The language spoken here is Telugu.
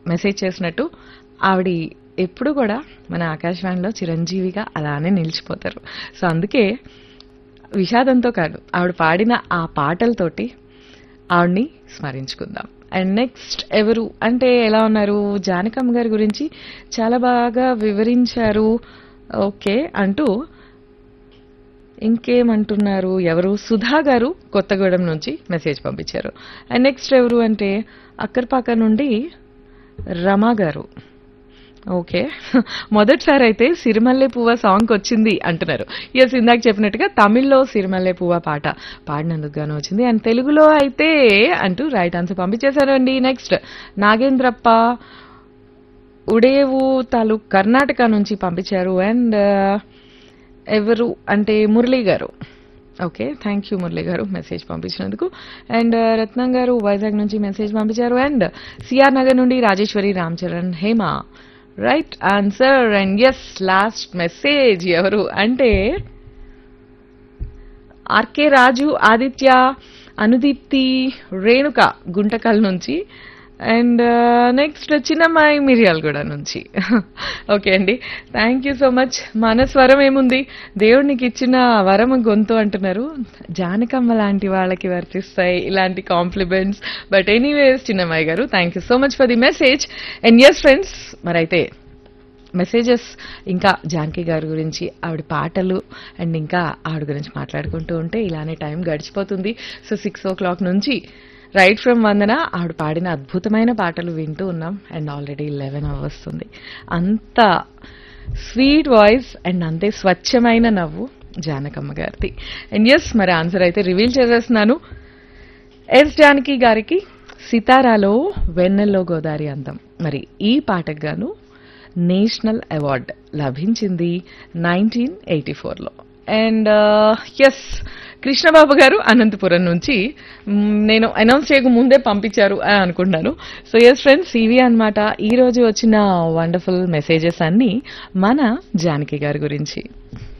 మెసేజ్ చేసినట్టు ఆవిడ ఎప్పుడు కూడా మన ఆకాశవాణిలో చిరంజీవిగా అలానే నిలిచిపోతారు సో అందుకే విషాదంతో కాదు ఆవిడ పాడిన ఆ పాటలతోటి ఆవిడ్ని స్మరించుకుందాం అండ్ నెక్స్ట్ ఎవరు అంటే ఎలా ఉన్నారు జానకమ్మ గారి గురించి చాలా బాగా వివరించారు ఓకే అంటూ ఇంకేమంటున్నారు ఎవరు సుధా గారు కొత్తగూడెం నుంచి మెసేజ్ పంపించారు అండ్ నెక్స్ట్ ఎవరు అంటే అక్కర్పాక నుండి రమా గారు ఓకే మొదటిసారి అయితే సిరిమల్లె పువ్వ సాంగ్ వచ్చింది అంటున్నారు ఎస్ ఇందాక చెప్పినట్టుగా తమిళ్లో సిరిమల్లె పువ్వ పాట పాడినందుకు గాను వచ్చింది అండ్ తెలుగులో అయితే అంటూ రైట్ ఆన్సర్ పంపించేశారండి నెక్స్ట్ నాగేంద్రప్ప ఉడేవు తాలూక్ కర్ణాటక నుంచి పంపించారు అండ్ ఎవరు అంటే మురళీ గారు ఓకే థ్యాంక్ యూ మురళి గారు మెసేజ్ పంపించినందుకు అండ్ రత్నం గారు వైజాగ్ నుంచి మెసేజ్ పంపించారు అండ్ సిఆర్ నగర్ నుండి Rajeshwari Ram Charan Hema right answer and yes last message ఎవరు అంటే ఆర్కే రాజు ఆదిత్య అనుదీప్తి రేణుక గుంటకల్ నుంచి అండ్ నెక్స్ట్ చిన్నమ్మాయి మిరియాలగూడ నుంచి ఓకే అండి థ్యాంక్ యూ సో మచ్ మన స్వరం ఏముంది దేవుడికి ఇచ్చిన వరం గొంతు అంటున్నారు జానకమ్మ లాంటి వాళ్ళకి వర్తిస్తాయి ఇలాంటి కాంప్లిమెంట్స్ బట్ ఎనీవేస్ చిన్నమ్మాయి గారు thank you so much for the message and yes friends మరైతే మెసేజెస్ ఇంకా జానకి గారి గురించి ఆవిడ పాటలు అండ్ ఇంకా ఆవిడ గురించి మాట్లాడుకుంటూ ఉంటే ఇలానే టైం గడిచిపోతుంది సో సిక్స్ ఓ క్లాక్ నుంచి రైట్ ఫ్రమ్ వందన ఆవిడ పాడిన అద్భుతమైన పాటలు వింటూ ఉన్నాం అండ్ ఆల్రెడీ లెవెన్ వస్తుంది అంత స్వీట్ వాయిస్ అండ్ అంతే స్వచ్ఛమైన నవ్వు జానకమ్మ గారిది అండ్ ఎస్ మరి ఆన్సర్ అయితే రివీల్ చేసేస్తున్నాను ఎస్ జానకి గారికి సితారాలో వెన్నెల్లో గోదారి అందం మరి ఈ పాటకు గాను నేషనల్ అవార్డ్ లభించింది నైన్టీన్ ఎయిటీ ఫోర్లో అండ్ ఎస్ కృష్ణబాబు గారు అనంతపురం నుంచి మ్, నేను అనౌన్స్ చేయక ముందే పంపించారు అని అనుకుంటున్నాను సో ఎస్ ఫ్రెండ్స్ ఇవి అన్నమాట ఈ రోజు వచ్చిన వండర్ఫుల్ మెసేజెస్ అన్నీ మన జానకి గారి గురించి